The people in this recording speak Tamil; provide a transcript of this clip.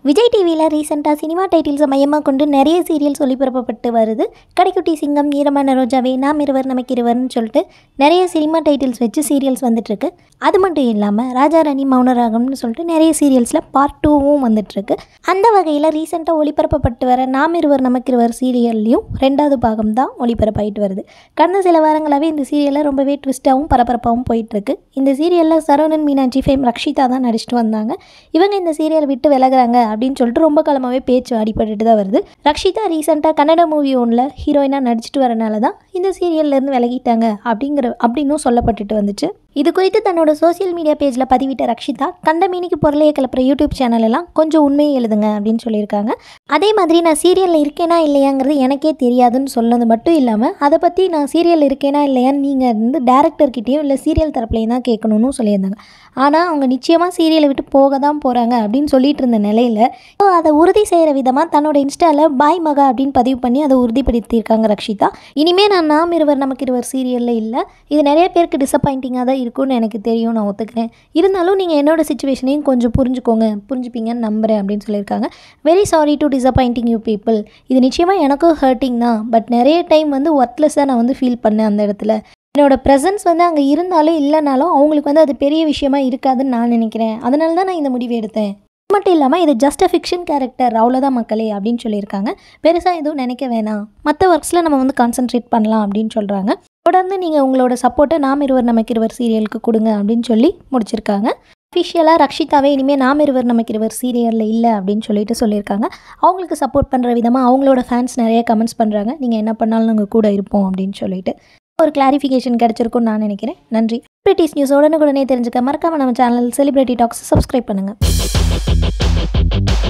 விஜய் டிவியில் ரீசெண்டாக சினிமா டைட்டில்ஸை மையமாக கொண்டு நிறைய சீரியல்ஸ் ஒளிபரப்பப்பட்டு வருது கடைக்குட்டி சிங்கம் ஈரமான ரோஜாவே நாம் இருவர் நமக்கு இருவர்னு சொல்லிட்டு நிறைய சினிமா டைட்டில்ஸ் வச்சு சீரியல்ஸ் வந்துட்டுருக்கு அது மட்டும் இல்லாமல் ராஜா ராணி மௌனராகம்னு சொல்லிட்டு நிறைய சீரியல்ஸில் பார்ட் டூவும் வந்துட்டுருக்கு அந்த வகையில் ரீசெண்டாக ஒளிபரப்பப்பட்டு வர நாம் இருவர் நமக்கு இருவர் சீரியல்லையும் ரெண்டாவது பாகம் தான் ஒளிபரப்பாயிட்டு வருது கடந்த சில வாரங்களாகவே இந்த சீரியலில் ரொம்பவே ட்விஸ்ட்டாகவும் பரபரப்பாகவும் போயிட்டுருக்கு இந்த சீரியலில் சரவணன் மீனாட்சி ஃபேம் ரக்ஷிதா தான் நடிச்சிட்டு வந்தாங்க இவங்க இந்த சீரியலை விட்டு விலகுறாங்க அப்படின்னு சொல்லிட்டு ரொம்ப காலமாகவே பேச்சு அடிபட்டுட்டு தான் வருது ரக்ஷிதா ரீசெண்டாக கன்னட மூவி ஒன்றில் ஹீரோயினாக நடிச்சிட்டு வரனால தான் இந்த சீரியல்லேருந்து விலகிட்டாங்க அப்படிங்கிற அப்படின்னும் சொல்லப்பட்டுட்டு வந்துச்சு இது குறித்து தன்னோட சோஷியல் மீடியா பேஜில் பதிவிட்ட ரக்ஷிதா கண்டமேனிக்கு பொருளையை கிளப்புற யூடியூப் சேனல் எல்லாம் கொஞ்சம் உண்மையை எழுதுங்க அப்படின்னு சொல்லியிருக்காங்க அதே மாதிரி நான் சீரியலில் இருக்கேனா இல்லையாங்கிறது எனக்கே தெரியாதுன்னு சொன்னது மட்டும் இல்லாமல் அதை பற்றி நான் சீரியல் இருக்கேனா இல்லையான்னு நீங்கள் வந்து டேரக்டர்கிட்டயும் இல்லை சீரியல் தரப்புலையும் தான் கேட்கணும்னு சொல்லியிருந்தாங்க ஆனால் அவங்க நிச்சயமாக சீரியலை விட்டு போக தான் போகிறாங்க அப்படின்னு சொல்லிட்டு இருந்த நிலையில் அதை உறுதி செய்கிற விதமாக தன்னோட இன்ஸ்டாவில் பாய் மகா அப்படின்னு பதிவு பண்ணி அதை உறுதிப்படுத்தியிருக்காங்க ரக்ஷிதா இனிமேல் நான் நாம் இருவர் நமக்கு இருவர் சீரியலில் இல்லை இது நிறைய பேருக்கு டிசப்பாயிண்டிங்காக தான் இருக்கும்னு எனக்கு தெரியும் நான் ஒத்துக்கிறேன் இருந்தாலும் நீங்கள் என்னோட சுச்சுவேஷனையும் கொஞ்சம் புரிஞ்சுக்கோங்க புரிஞ்சுப்பீங்கன்னு நம்புகிறேன் அப்படின்னு சொல்லியிருக்காங்க very sorry to disappointing you people இது நிச்சயமாக எனக்கும் ஹர்ட்டிங் தான் பட் நிறைய டைம் வந்து ஒர்த்லெஸ்ஸாக நான் வந்து ஃபீல் பண்ணேன் அந்த இடத்துல என்னோட ப்ரெசன்ஸ் வந்து அங்கே இருந்தாலும் இல்லைனாலும் அவங்களுக்கு வந்து அது பெரிய விஷயமா இருக்காதுன்னு நான் நினைக்கிறேன் அதனால தான் நான் இந்த முடிவு எடுத்தேன் அது மட்டும் இல்லாமல் இது ஜஸ்ட் அ ஃபிக்ஷன் கேரக்டர் அவ்வளோதான் மக்களே அப்படின்னு சொல்லியிருக்காங்க பெருசாக எதுவும் நினைக்க வேணாம் மற்ற ஒர்க்ஸில் நம்ம வந்து கான்சென்ட்ரேட் பண்ணலாம் அப்படின்னு சொல்கிறாங்க தொடர்ந்து நீங்கள் உங்களோட சப்போர்ட்டை நாம் இருவர் நமக்கு இருவர் சீரியலுக்கு கொடுங்க அப்படின்னு சொல்லி முடிச்சிருக்காங்க அஃபிஷியலாக ரக்ஷிதாவே இனிமேல் நாம் இருவர் நமக்கு இருவர் சீரியலில் இல்லை அப்படின்னு சொல்லிட்டு சொல்லியிருக்காங்க அவங்களுக்கு சப்போர்ட் பண்ணுற விதமாக அவங்களோட ஃபேன்ஸ் நிறைய கமெண்ட்ஸ் பண்ணுறாங்க நீங்கள் என்ன பண்ணாலும் நாங்கள் கூட இருப்போம் அப்படின்னு சொல்லிட்டு ஒரு கிளாரிஃபிகேஷன் கிடச்சிருக்கும்னு நான் நினைக்கிறேன் நன்றி செலிபிரிட்டிஸ் நியூஸ் உடனுக்குடனே தெரிஞ்சுக்க மறக்காம நம்ம சேனல் செலிபிரிட்டி டாக்ஸ் சப்ஸ்கிரைப் பண்ணுங்கள்